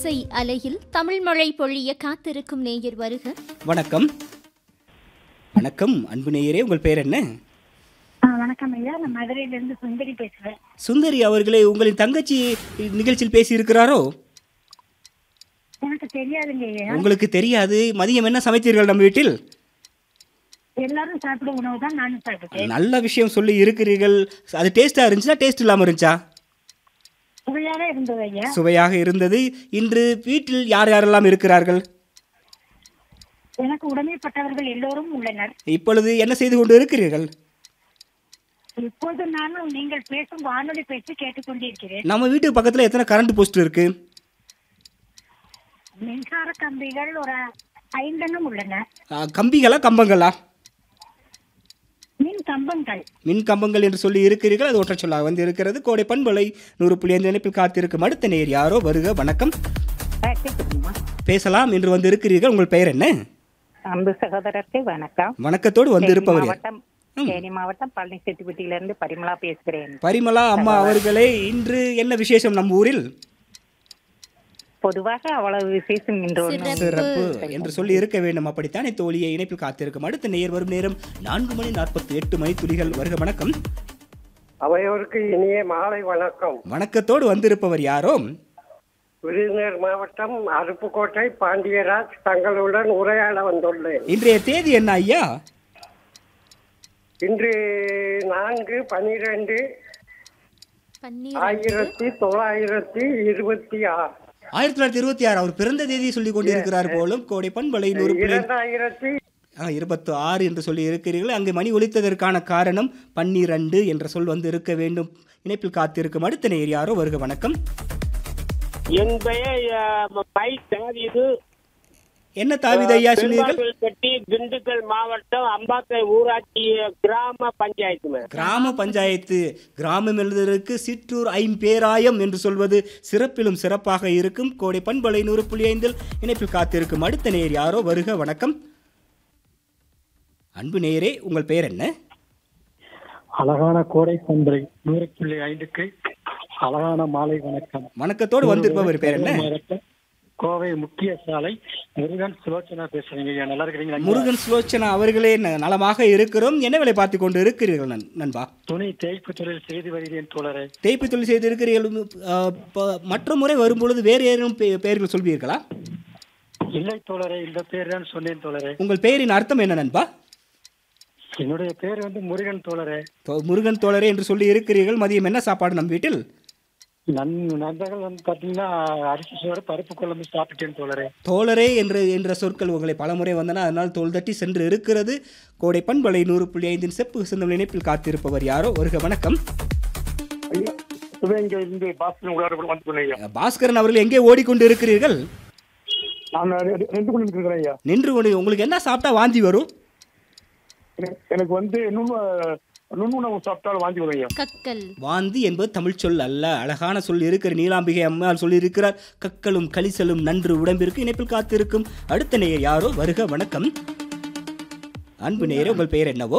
இசை அலையில் தமிழ் மழை பொழிய காத்திருக்கும் நேயர் வருக வணக்கம் வணக்கம் அன்பு நேயரே உங்கள் பேர் என்ன ஆ, வணக்கம் ஐயா நான் மதுரையில இருந்து சுந்தரி பேசுறேன் சுந்தரி அவர்களே உங்களின் தங்கச்சி நிகழ்ச்சியில் பேசி இருக்கிறாரோ எனக்கு தெரியாதுங்க ஐயா உங்களுக்கு தெரியாது மதியம் என்ன சமைத்தீர்கள் நம்ம வீட்டில் எல்லாரும் சாப்பிட உணவு தான் நானும் சாப்பிட்டேன் நல்ல விஷயம் சொல்லி இருக்கிறீர்கள் அது டேஸ்டா இருந்துச்சா டேஸ்ட் இல்லாமல் இருந்துச்சா சுவையாக இருந்தது ஐயா சுவையாக இருந்தது இன்று வீட்டில் யார் யாரெல்லாம் இருக்கிறார்கள் எனக்கு உடமைப்பட்டவர்கள் எல்லோரும் உள்ளனர் இப்பொழுது என்ன செய்து கொண்டு இருக்கிறீர்கள் இப்போது நானும் நீங்கள் பேசும் வானொலி பேசி கேட்டுக்கொண்டிருக்கிறேன் நம்ம வீட்டு பக்கத்தில் எத்தனை கரண்ட் போஸ்ட் இருக்கு மின்சார கம்பிகள் ஒரு ஐந்தெண்ணம் உள்ளன ஆ, கம்பிகளா கம்பங்களா மின் கம்பங்கள் மின் கம்பங்கள் என்று சொல்லி இருக்கிறீர்கள் அது ஒற்றை சொல்லாக வந்து இருக்கிறது கோடை பண்பலை நூறு புள்ளி ஐந்து இணைப்பில் காத்திருக்கும் அடுத்த நேர் யாரோ வருக வணக்கம் பேசலாம் என்று வந்து இருக்கிறீர்கள் உங்கள் பெயர் என்ன அன்பு சகோதரருக்கு வணக்கம் வணக்கத்தோடு வந்து தேனி இருப்பவர் யார்? மாவட்டம் தேனி மாவட்டம் பழனி செட்டிப்பட்டியிலிருந்து பரிமளா பேசுகிறேன் பரிமளா அம்மா அவர்களே இன்று என்ன விசேஷம் நம்ம ஊரில் பொதுவாக அவ்வளவு விசேஷம் இன்று ஒன்றும் சிறப்பு என்று சொல்லி இருக்க வேண்டும் அப்படித்தானே தோழியை இணைப்பில் காத்திருக்கும் அடுத்த நேர் வரும் நேரம் நான்கு மணி நாற்பத்தி எட்டு மணி துளிகள் வருக வணக்கம் அவையோருக்கு இனிய மாலை வணக்கம் வணக்கத்தோடு வந்திருப்பவர் யாரோ விருதுநகர் மாவட்டம் அருப்புக்கோட்டை பாண்டியராஜ் தங்களுடன் உரையாட வந்துள்ளேன் இன்றைய தேதி என்ன ஐயா இன்று நான்கு பனிரெண்டு பன்னீர் ஆயிரத்தி தொள்ளாயிரத்தி இருபத்தி ஆறு ஆயிரத்தி தொள்ளாயிரத்தி இருபத்தி ஆறு அவர் பிறந்த தேதியை சொல்லிக் கொண்டிருக்கிறார் போலும் கோடை பண்பலை நூறு புள்ளி இரண்டாயிரத்தி இருபத்தி ஆறு என்று சொல்லி இருக்கிறீர்கள் அங்கு மணி ஒலித்ததற்கான காரணம் பன்னிரண்டு என்ற சொல் வந்து இருக்க வேண்டும் இணைப்பில் காத்திருக்கும் அடுத்த நேர் யாரோ வருக வணக்கம் என் பெயர் அஹ், பை தாவீது என்ன தாவித ஐயா சொன்னீர்கள் பெட்டி திண்டுக்கல் மாவட்டம் அம்பாத்தை ஊராட்சி கிராம பஞ்சாயத்து மேம் கிராம பஞ்சாயத்து கிராமம் எழுதுவதற்கு சிற்றூர் ஐம்பேராயம் என்று சொல்வது சிறப்பிலும் சிறப்பாக இருக்கும் கோடை பண்பலை நூறு புள்ளி ஐந்தில் இணைப்பில் காத்திருக்கும் அடுத்த நேர் யாரோ வருக வணக்கம் அன்பு நேயரே உங்கள் பெயர் என்ன அழகான கோடை பண்பலை நூறு புள்ளி ஐந்துக்கு அழகான மாலை வணக்கம் வணக்கத்தோடு வந்திருப்பவர் பேர் என்ன மாவட்டம் கோவை முக்கிய சாலை முருகன் சுலோச்சனா பேசுறீங்க ஐயா நல்லா இருக்கிறீங்களா முருகன் சுலோச்சனா அவர்களே ந- நலமாக இருக்கிறோம் என்ன வேலை பார்த்து கொண்டு இருக்கிறீர்கள் நண்- நண்பா துணி தேய்ப்பு தொழில் செய்து வருகிறேன் தோழரே தேய்ப்பு தொழில் செய்து இருக்கிறீர்கள் ஆ, ப- மற்ற முறை வரும்பொழுது வேறு ஏதேனும் பெ- பெயர்கள் சொல்வீர்களா இல்லை தோழரே இந்த பேர் தான் சொன்னேன் தோழரே உங்கள் பெயரின் அர்த்தம் என்ன நண்பா என்னுடைய பேர் வந்து முருகன் தோழரே தோ- முருகன் தோழரே என்று சொல்லி இருக்கிறீர்கள் மதியம் என்ன சாப்பாடு நம் வீட்டில் நன் நண்பர்கள் வந்து பாத்தீங்கன்னா அரிசி சோறு பருப்பு குழம்பு சாப்பிட்டேன் தோழரே தோழரே என்று என்ற சொற்கள் உங்களை பலமுறை வந்தன அதனால் தோல் தட்டி சென்று இருக்கிறது கோடை பண்பலை நூறு புள்ளி ஐந்தின் செப்பு சிந்தம் இணைப்பில் காத்திருப்பவர் யாரோ வருக வணக்கம் இங்க இருந்து பாஸ்கரன் உங்களோட வந்து சொன்னீங்க பாஸ்கரன் அவர்கள் எங்கே ஓடிக்கொண்டு இருக்கிறீர்கள் நான் ரெண்டு கொண்டு இருக்கிறேன் ஐயா நின்று கொண்டு உங்களுக்கு என்ன சாப்பிட்டா வாந்தி வரும் எனக்கு வந்து நுண்ணுணவு சாப்பிட்டாலும் வாங்கி வரும் ஐயா கக்கல் வாந்தி என்பது தமிழ் சொல் அல்ல அழகான சொல் இருக்கிற நீலாம்பிகை அம்மாள் சொல்லியிருக்கிறார் கக்களும் கலிசலும் நன்று உடம்பிற்கு இணைப்பில் காத்திருக்கும் அடுத்த நேயர் யாரோ வருக வணக்கம் அன்பு நேயரே உங்கள் பெயர் என்னவோ